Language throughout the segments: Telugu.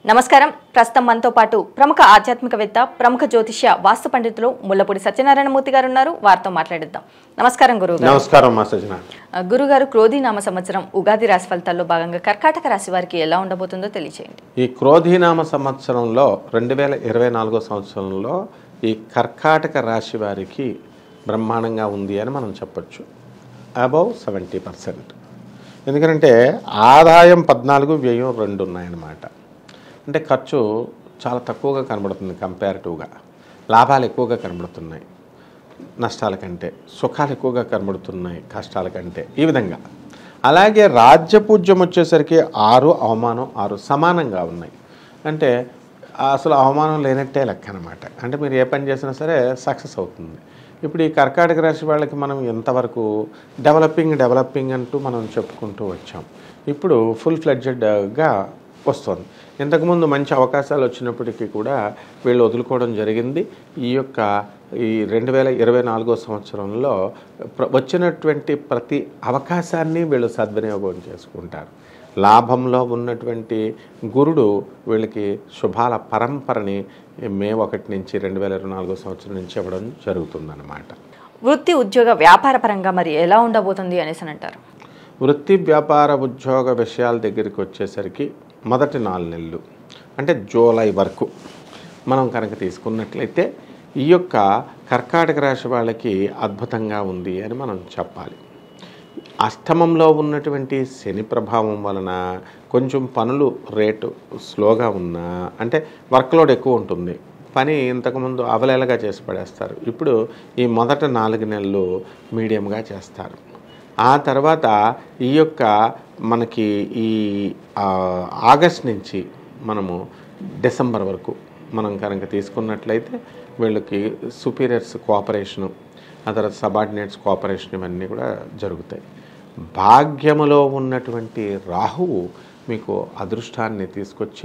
నమస్కారం ప్రస్తుతం మనతో పాటు ప్రముఖ ఆధ్యాత్మికవేత్త ప్రముఖ జ్యోతిష్య వాస్తు పండితులు ముల్లపూడి సత్యనారాయణమూర్తి గారు ఉన్నారు వారితో మాట్లాడిద్దాం నమస్కారం గురువు గారు నమస్కారం మా సజ్జన గురుగారు క్రోధీనామ సంవత్సరం ఉగాది రాశి ఫలితాల్లో భాగంగా కర్కాటక రాశి వారికి ఎలా ఉండబోతుందో తెలియచేయండి ఈ క్రోధీనామ సంవత్సరంలో రెండు వేల ఇరవై నాలుగో సంవత్సరంలో ఈ కర్కాటక రాశి వారికి బ్రహ్మాండంగా ఉంది అని మనం చెప్పొచ్చు అబౌవ్ సెవెంటీ పర్సెంట్ ఎందుకంటే ఆదాయం పద్నాలుగు వ్యయం రెండు ఉన్నాయన్నమాట అంటే ఖర్చు చాలా తక్కువగా కనబడుతుంది కంపారిటివ్గా లాభాలు ఎక్కువగా కనబడుతున్నాయి నష్టాల కంటే సుఖాలు ఎక్కువగా కనబడుతున్నాయి కష్టాల కంటే ఈ విధంగా అలాగే రాజ్యపూజ్యం వచ్చేసరికి ఆరు అవమానం ఆరు సమానంగా ఉన్నాయి అంటే అసలు అవమానం లేనట్టే లెక్క అనమాట అంటే మీరు ఏ పని చేసినా సరే సక్సెస్ అవుతుంది ఇప్పుడు ఈ కర్కాటక రాశి వాళ్ళకి మనం ఎంతవరకు డెవలపింగ్ డెవలపింగ్ అంటూ మనం చెప్పుకుంటూ వచ్చాం ఇప్పుడు ఫుల్ ఫ్లెడ్జెడ్గా వస్తుంది ఇంతకుముందు మంచి అవకాశాలు వచ్చినప్పటికీ కూడా వీళ్ళు వదులుకోవడం జరిగింది ఈ యొక్క ఈ రెండు వేల ఇరవై నాలుగో సంవత్సరంలో ప్ర- వచ్చినటువంటి ప్రతి అవకాశాన్ని వీళ్ళు సద్వినియోగం చేసుకుంటారు లాభంలో ఉన్నటువంటి గురుడు వీళ్ళకి శుభాల పరంపరని మే ఒకటి నుంచి రెండు వేల ఇరవై నాలుగో సంవత్సరం నుంచి ఇవ్వడం జరుగుతుందన్నమాట వృత్తి ఉద్యోగ వ్యాపార పరంగా మరి ఎలా ఉండబోతుంది అనేసి అని అంటారు వృత్తి వ్యాపార ఉద్యోగ విషయాల దగ్గరికి వచ్చేసరికి మొదటి నాలుగు నెలలు అంటే జూలై వరకు మనం కనుక తీసుకున్నట్లయితే ఈ యొక్క కర్కాటక రాశి వాళ్ళకి అద్భుతంగా ఉంది అని మనం చెప్పాలి అష్టమంలో ఉన్నటువంటి శని ప్రభావం వలన కొంచెం పనులు రేటు స్లోగా ఉన్నా అంటే వర్క్లోడ్ ఎక్కువ ఉంటుంది పని ఇంతకుముందు అవలేలగా చేసి పడేస్తారు ఇప్పుడు ఈ మొదట నాలుగు నెలలు మీడియంగా చేస్తారు ఆ తర్వాత ఈ యొక్క మనకి ఈ ఆ, ఆగస్ట్ నుంచి మనము డిసెంబర్ వరకు మనం కనుక తీసుకున్నట్లయితే వీళ్ళకి సుపీరియర్స్ కోఆపరేషను ఆ తర్వాత సబార్డినేట్స్ కోఆపరేషన్ ఇవన్నీ కూడా జరుగుతాయి భాగ్యములో ఉన్నటువంటి రాహువు మీకు అదృష్టాన్ని తీసుకొచ్చి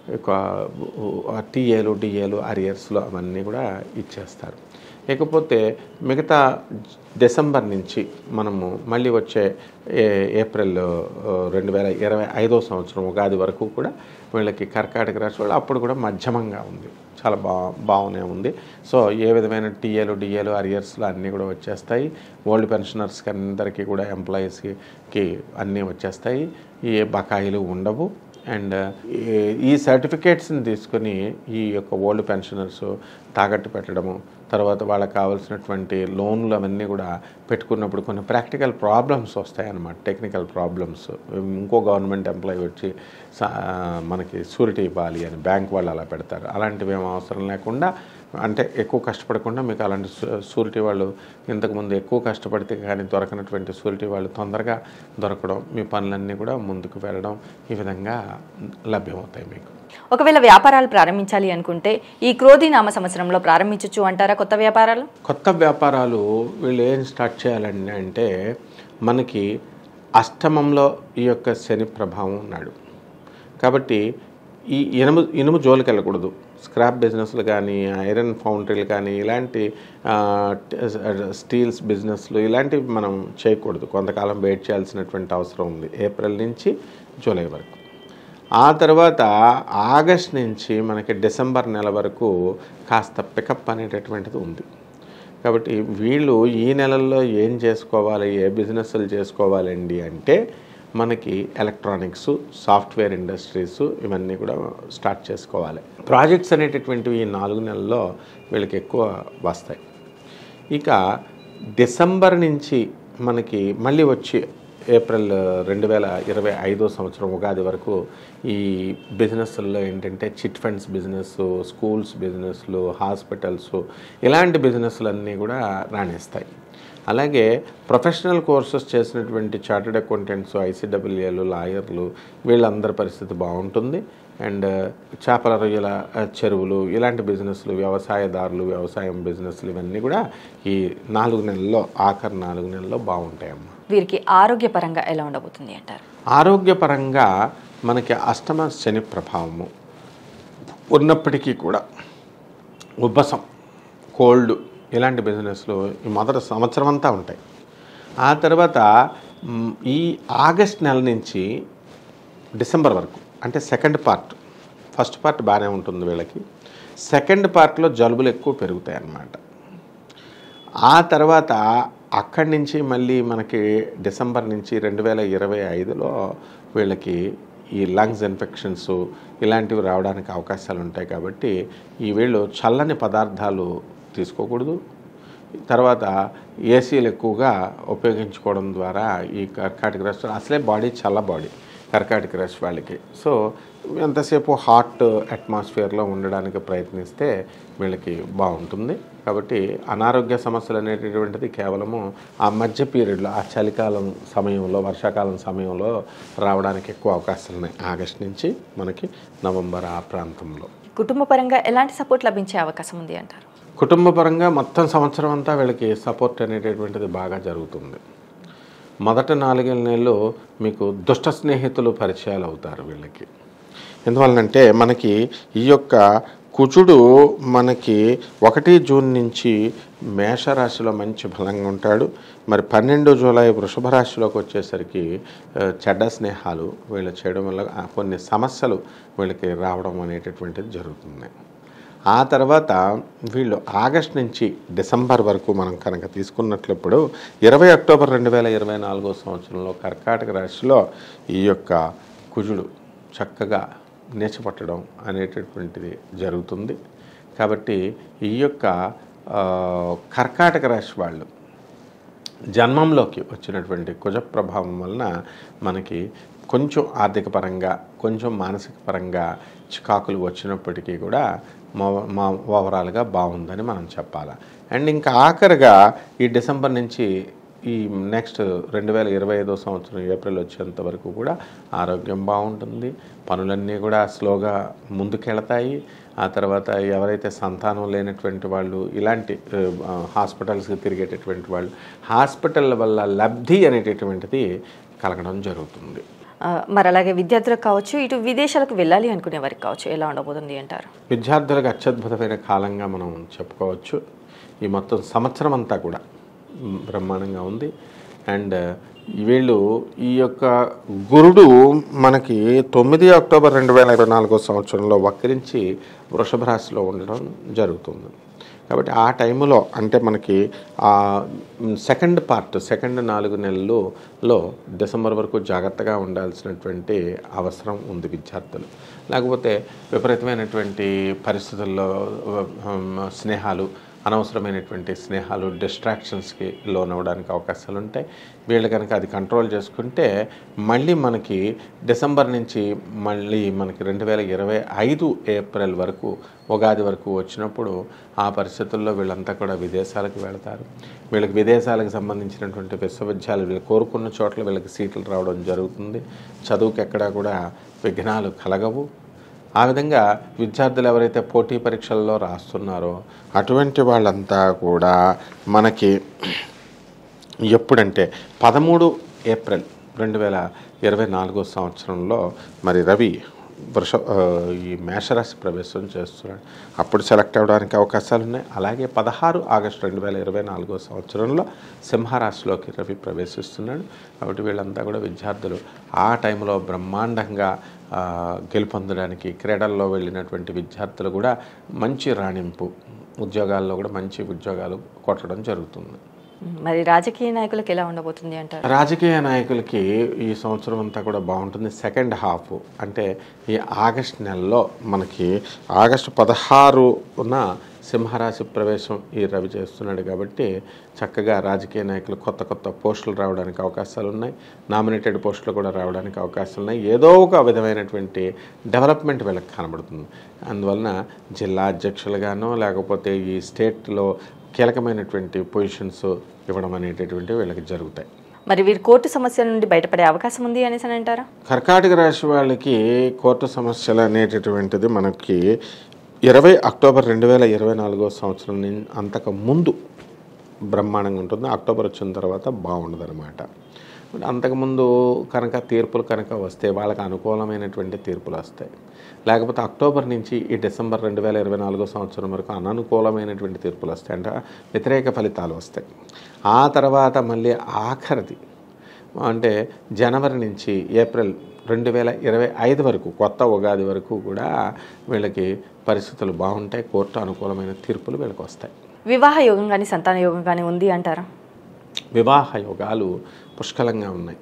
టీఏలు డిఏలు అరియర్స్లో అవన్నీ కూడా ఇచ్చేస్తారు ఇకపోతే మిగతా డిసెంబర్ నుంచి మనము మళ్ళీ వచ్చే ఏ- ఏప్రిల్ ఆ, రెండు వేల ఇరవై ఐదో సంవత్సరం ఉగాది వరకు కూడా వీళ్ళకి కర్కాటక రాశి వాళ్ళు అప్పుడు కూడా మధ్యమంగా ఉంది చాలా బా బాగానే ఉంది సో ఏ విధమైన టీఏలు డిఏలు అరియర్స్లు అన్నీ కూడా వచ్చేస్తాయి ఓల్డ్ పెన్షనర్స్కి అందరికీ కూడా ఎంప్లాయీస్కి అన్నీ వచ్చేస్తాయి ఏ బకాయిలు ఉండవు అండ్ ఈ- ఈ సర్టిఫికేట్స్ని తీసుకొని ఈ యొక్క ఓల్డ్ పెన్షనర్స్ తాకట్టు పెట్టడము తర్వాత వాళ్ళకి కావాల్సినటువంటి లోన్లు అవన్నీ కూడా పెట్టుకున్నప్పుడు కొన్ని ప్రాక్టికల్ ప్రాబ్లమ్స్ వస్తాయన్నమాట టెక్నికల్ ప్రాబ్లమ్స్ ఇంకో గవర్నమెంట్ ఎంప్లాయీ వచ్చి సా- మనకి షూరిటీ ఇవ్వాలి అని బ్యాంక్ వాళ్ళు అలా పెడతారు అలాంటివి ఏం అవసరం లేకుండా అంటే ఎక్కువ కష్టపడకుండా మీకు అలాంటి షూరిటీ వాళ్ళు ఇంతకుముందు ఎక్కువ కష్టపడితే కానీ దొరకనటువంటి షూరిటీ వాళ్ళు తొందరగా దొరకడం మీ పనులన్నీ కూడా ముందుకు వెళ్ళడం ఈ విధంగా లభ్యమవుతాయి మీకు ఒకవేళ వ్యాపారాలు ప్రారంభించాలి అనుకుంటే ఈ క్రోధీనామ సంవత్సరంలో ప్రారంభించవచ్చు అంటారా కొత్త వ్యాపారాలు కొత్త వ్యాపారాలు వీళ్ళు ఏం స్టార్ట్ చేయాలండి అంటే మనకి అష్టమంలో ఈ యొక్క శని ప్రభావం ఉన్నాడు కాబట్టి ఈ ఇనుము ఇనుము జోలికి వెళ్ళకూడదు స్క్రాప్ బిజినెస్లు కానీ ఐరన్ ఫౌండరీలు కానీ ఇలాంటి ఆ, ట- స్టీల్స్ బిజినెస్లు ఇలాంటివి మనం చేయకూడదు కొంతకాలం వెయిట్ చేయాల్సినటువంటి అవసరం ఉంది ఏప్రిల్ నుంచి జూలై వరకు ఆ తర్వాత ఆగస్ట్ నుంచి మనకి డిసెంబర్ నెల వరకు కాస్త పికప్ అనేటటువంటిది ఉంది కాబట్టి వీళ్ళు ఈ నెలల్లో ఏం చేసుకోవాలి ఏ బిజినెస్లు చేసుకోవాలండి అంటే మనకి ఎలక్ట్రానిక్స్ సాఫ్ట్వేర్ ఇండస్ట్రీస్ ఇవన్నీ కూడా స్టార్ట్ చేసుకోవాలి ప్రాజెక్ట్స్ అనేటటువంటివి ఈ నాలుగు నెలల్లో వీళ్ళకి ఎక్కువ వస్తాయి ఇక డిసెంబర్ నుంచి మనకి మళ్ళీ వచ్చి ఏప్రిల్ రెండు వేల ఇరవై ఐదో సంవత్సరం ఉగాది వరకు ఈ బిజినెస్ల్లో ఏంటంటే చిట్ ఫండ్స్ బిజినెస్ స్కూల్స్ బిజినెస్లు హాస్పిటల్స్ ఇలాంటి బిజినెస్లన్నీ కూడా రాణిస్తాయి అలాగే ప్రొఫెషనల్ కోర్సెస్ చేసినటువంటి చార్టెడ్ అకౌంటెంట్స్ ఐసీడబ్ల్యూఏలు లాయర్లు వీళ్ళందరి పరిస్థితి బాగుంటుంది అండ్ చేపల రొయ్యల ఆ, చెరువులు ఇలాంటి బిజినెస్లు వ్యవసాయదారులు వ్యవసాయం బిజినెస్లు ఇవన్నీ కూడా ఈ నాలుగు నెలల్లో ఆఖరి నాలుగు నెలల్లో బాగుంటాయమ్మా వీరికి ఆరోగ్యపరంగా ఎలా ఉండబోతుంది అంటారు ఆరోగ్యపరంగా మనకి అష్టమ శని ప్రభావము ఉన్నప్పటికీ కూడా ఉబ్బసం కోల్డ్ ఇలాంటి బిజినెస్లు ఈ మొదటి సంవత్సరం అంతా ఉంటాయి ఆ తర్వాత మ్, ఈ ఆగస్ట్ నెల నుంచి డిసెంబర్ వరకు అంటే సెకండ్ పార్ట్ ఫస్ట్ పార్ట్ బాగానే ఉంటుంది వీళ్ళకి సెకండ్ పార్ట్లో జలుబులు ఎక్కువ పెరుగుతాయి అన్నమాట ఆ తర్వాత అక్కడి నుంచి మళ్ళీ మనకి డిసెంబర్ నుంచి రెండు వేల ఇరవై ఐదులో వీళ్ళకి ఈ లంగ్స్ ఇన్ఫెక్షన్స్ ఇలాంటివి రావడానికి అవకాశాలు ఉంటాయి కాబట్టి ఈ వీళ్ళు చల్లని పదార్థాలు తీసుకోకూడదు తర్వాత ఏసీలు ఎక్కువగా ఉపయోగించుకోవడం ద్వారా ఈ కర్కాటక రష్ అసలే బాడీ చల్ల బాడీ కర్కాటక రష్ వాళ్ళకి సో ఎంతసేపు హాట్ అట్మాస్ఫియర్లో ఉండడానికి ప్రయత్నిస్తే వీళ్ళకి బాగుంటుంది కాబట్టి అనారోగ్య సమస్యలు అనేటటువంటిది కేవలము ఆ మధ్య పీరియడ్లో ఆ చలికాలం సమయంలో వర్షాకాలం సమయంలో రావడానికి ఎక్కువ అవకాశాలు ఉన్నాయి ఆగస్ట్ నుంచి మనకి నవంబర్ ఆ ప్రాంతంలో కుటుంబ పరంగా ఎలాంటి సపోర్ట్ లభించే అవకాశం ఉంది అంటారు కుటుంబ పరంగా మొత్తం సంవత్సరం అంతా వీళ్ళకి సపోర్ట్ అనేటటువంటిది బాగా జరుగుతుంది మొదట నాలుగేళ్ళ నెలలు మీకు దుష్ట స్నేహితులు పరిచయాలు అవుతారు వీళ్ళకి ఎందువల్లంటే మనకి ఈ యొక్క కుజుడు మనకి ఒకటి జూన్ నుంచి మేషరాశిలో మంచి బలంగా ఉంటాడు మరి పన్నెండు జూలై వృషభ రాశిలోకి వచ్చేసరికి ఆ, చెడ్డ స్నేహాలు వీళ్ళు చేయడం వల్ల ఆ, కొన్ని సమస్యలు వీళ్ళకి రావడం అనేటటువంటిది జరుగుతుంది ఆ తర్వాత వీళ్ళు ఆగస్ట్ నుంచి డిసెంబర్ వరకు మనం కనుక తీసుకున్నట్లప్పుడు ఇరవై అక్టోబర్ రెండు వేల ఇరవై నాలుగో సంవత్సరంలో కర్కాటక రాశిలో ఈ యొక్క కుజుడు చక్కగా నేచపట్టడం అనేటటువంటిది జరుగుతుంది కాబట్టి ఈ యొక్క ఆ, కర్కాటక రాశి వాళ్ళు జన్మంలోకి వచ్చినటువంటి కుజ ప్రభావం వలన మనకి కొంచెం ఆర్థిక పరంగా కొంచెం మానసిక పరంగా చికాకులు వచ్చినప్పటికీ కూడా మా మా ఓవరాల్గా బాగుందని మనం చెప్పాలి అండ్ ఇంకా ఆఖరిగా ఈ డిసెంబర్ నుంచి ఈ నెక్స్ట్ రెండు వేల ఇరవై ఐదో సంవత్సరం ఏప్రిల్ వచ్చేంత వరకు కూడా ఆరోగ్యం బాగుంటుంది పనులన్నీ కూడా స్లోగా ముందుకెళతాయి ఆ తర్వాత ఎవరైతే సంతానం లేనటువంటి వాళ్ళు ఇలాంటి ఆ, హాస్పిటల్స్కి తిరిగేటటువంటి వాళ్ళు హాస్పిటల్ వల్ల లబ్ధి అనేటటువంటిది కలగడం జరుగుతుంది ఆ, మరి అలాగే విద్యార్థులకు కావచ్చు ఇటు విదేశాలకు వెళ్ళాలి అనుకునే వారికి కావచ్చు ఎలా ఉండబోతుంది అంటారు విద్యార్థులకు అత్యద్భుతమైన కాలంగా మనం చెప్పుకోవచ్చు ఈ మొత్తం సంవత్సరం అంతా కూడా మ్, బ్రహ్మాండంగా ఉంది అండ్ వీళ్ళు ఈ యొక్క గురుడు మనకి తొమ్మిది అక్టోబర్ రెండు వేల ఇరవై నాలుగో సంవత్సరంలో వక్రించి వృషభ రాశిలో ఉండడం జరుగుతుంది కాబట్టి ఆ టైంలో అంటే మనకి ఆ సెకండ్ పార్ట్ సెకండ్ నాలుగు నెలల్లో డిసెంబర్ వరకు జాగ్రత్తగా ఉండాల్సినటువంటి అవసరం ఉంది విద్యార్థులు లేకపోతే విపరీతమైనటువంటి పరిస్థితుల్లో ఉమ్, స్నేహాలు అనవసరమైనటువంటి స్నేహాలు డిస్ట్రాక్షన్స్కి లోన్ అవ్వడానికి అవకాశాలు ఉంటాయి వీళ్ళు కనుక అది కంట్రోల్ చేసుకుంటే మళ్ళీ మనకి డిసెంబర్ నుంచి మళ్ళీ మనకి రెండు వేల ఇరవై ఐదు ఏప్రిల్ వరకు ఉగాది వరకు వచ్చినప్పుడు ఆ పరిస్థితుల్లో వీళ్ళంతా కూడా విదేశాలకు వెళతారు వీళ్ళకి విదేశాలకు సంబంధించినటువంటి విశ్వవిద్యాలయాలు వీళ్ళు కోరుకున్న చోట్ల వీళ్ళకి సీట్లు రావడం జరుగుతుంది చదువుకి ఎక్కడా కూడా విఘ్నాలు కలగవు ఆ విధంగా విద్యార్థులు ఎవరైతే పోటీ పరీక్షల్లో రాస్తున్నారో అటువంటి వాళ్ళంతా కూడా మనకి ఎప్పుడంటే పదమూడు ఏప్రిల్ రెండు వేల ఇరవై నాలుగో సంవత్సరంలో మరి రవి వృష ఆ, ఈ మేషరాశి ప్రవేశం చేస్తున్నాడు అప్పుడు సెలెక్ట్ అవ్వడానికి అవకాశాలు ఉన్నాయి అలాగే పదహారు ఆగస్టు రెండు వేల ఇరవై నాలుగో సంవత్సరంలో సింహరాశిలోకి రవి ప్రవేశిస్తున్నాడు కాబట్టి వీళ్ళంతా కూడా విద్యార్థులు ఆ టైంలో బ్రహ్మాండంగా ఆ, గెలుపొందడానికి క్రీడల్లో వెళ్ళినటువంటి విద్యార్థులు కూడా మంచి రాణింపు ఉద్యోగాల్లో కూడా మంచి ఉద్యోగాలు కొట్టడం జరుగుతుంది మరి రాజకీయ నాయకులకు ఎలా ఉండబోతుంది అంటారు రాజకీయ నాయకులకి ఈ సంవత్సరం అంతా కూడా బాగుంటుంది సెకండ్ హాఫ్ అంటే ఈ ఆగస్ట్ నెలలో మనకి ఆగస్టు పదహారున సింహరాశి ప్రవేశం ఈ రవి చేస్తున్నాడు కాబట్టి చక్కగా రాజకీయ నాయకులు కొత్త కొత్త పోస్టులు రావడానికి అవకాశాలు ఉన్నాయి నామినేటెడ్ పోస్టులు కూడా రావడానికి అవకాశాలు ఉన్నాయి ఏదో ఒక విధమైనటువంటి డెవలప్మెంట్ వీళ్ళకి కనబడుతుంది అందువలన జిల్లా అధ్యక్షులుగానో లేకపోతే ఈ స్టేట్లో కీలకమైనటువంటి పొజిషన్స్ ఇవ్వడం అనేటటువంటి వీళ్ళకి జరుగుతాయి మరి వీరు కోర్టు సమస్యల నుండి బయటపడే అవకాశం ఉంది అనేసి అని అంటారా కర్కాటక రాశి వాళ్ళకి కోర్టు సమస్యలు అనేటటువంటిది మనకి ఇరవై అక్టోబర్ రెండు వేల ఇరవై నాలుగో సంవత్సరం నుంచి అంతకు ముందు బ్రహ్మాండంగా ఉంటుంది అక్టోబర్ వచ్చిన తర్వాత బాగుండదు అనమాట అంతకుముందు కనుక తీర్పులు కనుక వస్తే వాళ్ళకి అనుకూలమైనటువంటి తీర్పులు వస్తాయి లేకపోతే అక్టోబర్ నుంచి ఈ డిసెంబర్ రెండు వేల ఇరవై నాలుగో సంవత్సరం వరకు అననుకూలమైనటువంటి తీర్పులు వస్తాయి అంటే వ్యతిరేక ఫలితాలు వస్తాయి ఆ తర్వాత మళ్ళీ ఆఖరిది అంటే జనవరి నుంచి ఏప్రిల్ రెండు వేల ఇరవై ఐదు వరకు కొత్త ఉగాది వరకు కూడా వీళ్ళకి పరిస్థితులు బాగుంటాయి కోర్టు అనుకూలమైన తీర్పులు వీళ్ళకి వస్తాయి వివాహ యోగం కానీ సంతాన యోగం కానీ ఉంది అంటారా వివాహ యోగాలు పుష్కలంగా ఉన్నాయి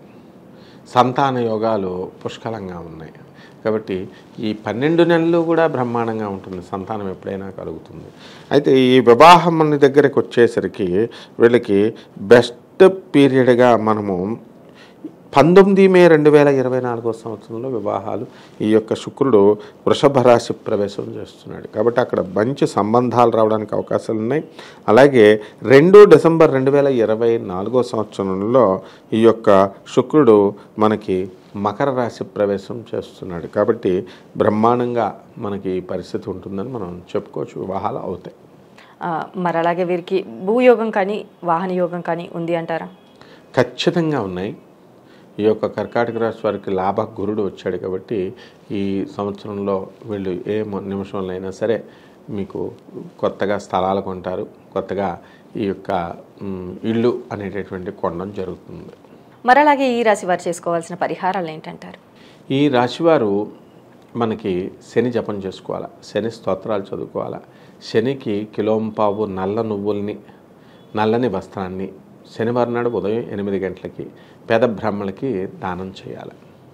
సంతాన యోగాలు పుష్కలంగా ఉన్నాయి కాబట్టి ఈ పన్నెండు నెలలు కూడా బ్రహ్మాండంగా ఉంటుంది సంతానం ఎప్పుడైనా కలుగుతుంది అయితే ఈ వివాహం మన దగ్గరకు వచ్చేసరికి వీళ్ళకి బెస్ట్ పీరియడ్గా మనము పంతొమ్మిది మే రెండు వేల ఇరవై నాలుగో సంవత్సరంలో వివాహాలు ఈ యొక్క శుక్రుడు వృషభ రాశి ప్రవేశం చేస్తున్నాడు కాబట్టి అక్కడ మంచి సంబంధాలు రావడానికి అవకాశాలు ఉన్నాయి అలాగే రెండు డిసెంబర్ రెండు వేల ఇరవై నాలుగో సంవత్సరంలో ఈ యొక్క శుక్రుడు మనకి మకర రాశి ప్రవేశం చేస్తున్నాడు కాబట్టి బ్రహ్మాండంగా మనకి ఈ పరిస్థితి ఉంటుందని మనం చెప్పుకోవచ్చు వివాహాలు అవుతాయి ఆ, మరి అలాగే వీరికి భూయోగం కానీ వాహన యోగం కానీ ఉంది అంటారా ఖచ్చితంగా ఉన్నాయి ఈ యొక్క కర్కాటక రాశి వారికి లాభ గురుడు వచ్చాడు కాబట్టి ఈ సంవత్సరంలో వీళ్ళు ఏ మొ- నిమిషంలో అయినా సరే మీకు కొత్తగా స్థలాలు కొంటారు కొత్తగా ఈ యొక్క మ్, ఇల్లు అనేటటువంటి కొనడం జరుగుతుంది మరి అలాగే ఈ రాశి వారు చేసుకోవాల్సిన పరిహారాలు ఏంటంటారు ఈ రాశివారు మనకి శని జపం చేసుకోవాలా శని స్తోత్రాలు చదువుకోవాలా శనికి కిలోంపావు నల్ల నువ్వుల్ని నల్లని వస్త్రాన్ని శనివారం నాడు ఉదయం ఎనిమిది గంటలకి పేద బ్రాహ్మణులకి దానం చేయాలి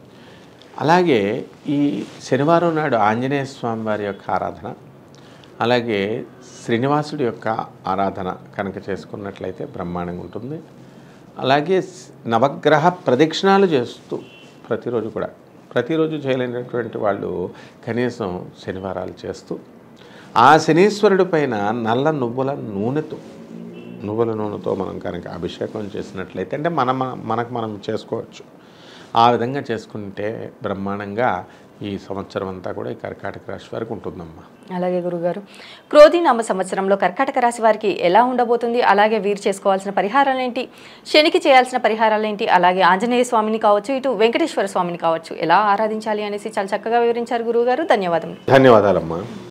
అలాగే ఈ శనివారం నాడు ఆంజనేయ స్వామి వారి యొక్క ఆరాధన అలాగే శ్రీనివాసుడి యొక్క ఆరాధన కనుక చేసుకున్నట్లయితే బ్రహ్మాండంగా ఉంటుంది అలాగే స్- నవగ్రహ ప్రదక్షిణాలు చేస్తూ ప్రతిరోజు కూడా ప్రతిరోజు చేయలేనటువంటి వాళ్ళు కనీసం శనివారాలు చేస్తూ ఆ శనీశ్వరుడి పైన నల్ల నువ్వుల నూనెతో నువ్వుల నూనెతో మనం కనుక అభిషేకం చేసినట్లయితే అంటే మనం మనకు మనం చేసుకోవచ్చు ఆ విధంగా చేసుకుంటే బ్రహ్మాండంగా ఈ సంవత్సరం అంతా కూడా ఈ కర్కాటక రాశి వరకు ఉంటుందమ్మా అలాగే గురుగారు క్రోధి నామ సంవత్సరంలో కర్కాటక రాశి వారికి ఎలా ఉండబోతుంది అలాగే వీరు చేసుకోవాల్సిన పరిహారాలు ఏంటి శనికి చేయాల్సిన పరిహారాలు ఏంటి అలాగే ఆంజనేయ స్వామిని కావచ్చు ఇటు వెంకటేశ్వర స్వామిని కావచ్చు ఎలా ఆరాధించాలి అనేసి చాలా చక్కగా వివరించారు గురువుగారు ధన్యవాదములు ధన్యవాదాలమ్మా